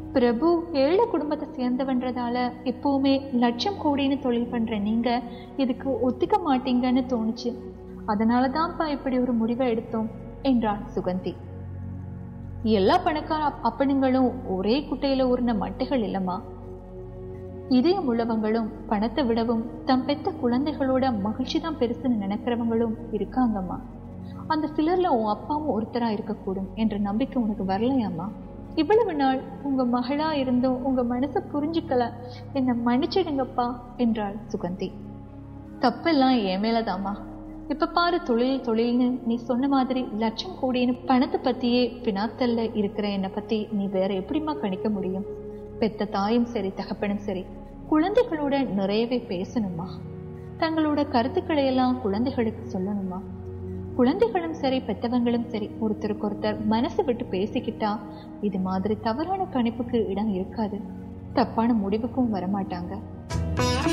பிரபு ஏழை குடும்பத்தை சேர்ந்தவன்றதால எப்பவுமே லட்சம் கோடின்னு தொழில் பண்ற நீங்க இதுக்கு ஒத்துக்க மாட்டீங்கன்னு தோணுச்சு அதனால தான்ப்பா இப்படி ஒரு முடிவை எடுத்தோம் என்றாள் சுகந்தி எல்லா பணக்கார அப்- அப்பனுங்களும் ஒரே குட்டையில ஊர்ன மட்டைகள் இல்லம்மா இதயம் உள்ளவங்களும் பணத்தை விடவும் தம் பெத்த குழந்தைகளோட மகிழ்ச்சி தான் பெருசுன்னு நினைக்கிறவங்களும் இருக்காங்கம்மா அந்த சிலர்ல உன் அப்பாவும் ஒருத்தரா இருக்கக்கூடும் என்ற நம்பிக்கை உனக்கு வரலையாம்மா இவ்வளவு நாள் உங்க மகளா இருந்தும் உங்க மனசை புரிஞ்சுக்கல என்னை மன்னிச்சிடுங்கப்பா என்றாள் சுகந்தி தப்பெல்லாம் என் மேலதாம்மா இப்ப பாரு தொழில் தொழில்னு நீ சொன்ன மாதிரி லட்சம் கோடின்னு பணத்தை பத்தியே பினாத்தல்ல இருக்கிற என்னை பத்தி நீ வேற எப்படிம்மா கணிக்க முடியும் பெத்த தாயும் சரி தகப்பனும் சரி குழந்தைகளோட நிறையவே பேசணுமா தங்களோட கருத்துக்களை எல்லாம் குழந்தைகளுக்கு சொல்லணுமா குழந்தைகளும் சரி பெத்தவங்களும் சரி ஒருத்தருக்கு ஒருத்தர் மனசு விட்டு பேசிக்கிட்டா இது மாதிரி தவறான கணிப்புக்கு இடம் இருக்காது தப்பான முடிவுக்கும் வரமாட்டாங்க